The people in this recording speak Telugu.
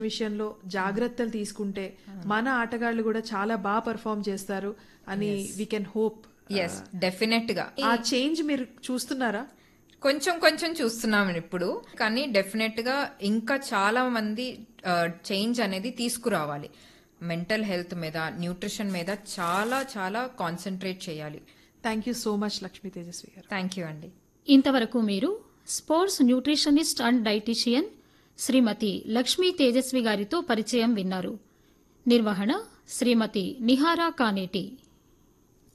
విషయంలో జాగ్రత్తలు తీసుకుంటే మన ఆటగాళ్ళు కూడా చాలా బాగా పర్ఫామ్ చేస్తారు అని we can hope yes definite గా ఆ చేంజ్ మీరు చూస్తున్నారా కొంచెం కొంచెం చూస్తున్నాం ఇప్పుడు కానీ డెఫినెట్ గా ఇంకా చాలా మంది చేంజ్ అనేది తీసుకురావాలి మెంటల్ హెల్త్ మీద న్యూట్రిషన్ మీద చాలా చాలా కాన్సన్ట్రేట్ చేయాలి thank you so much Lakshmi Tejaswi గారు థ్యాంక్ యూ అండి ఇంతవరకు మీరు sports nutritionist and dietitian Srimathi Lakshmi Tejaswi గారితో పరిచయం విన్నారు నిర్వహణ శ్రీమతి నిహారా కానేటి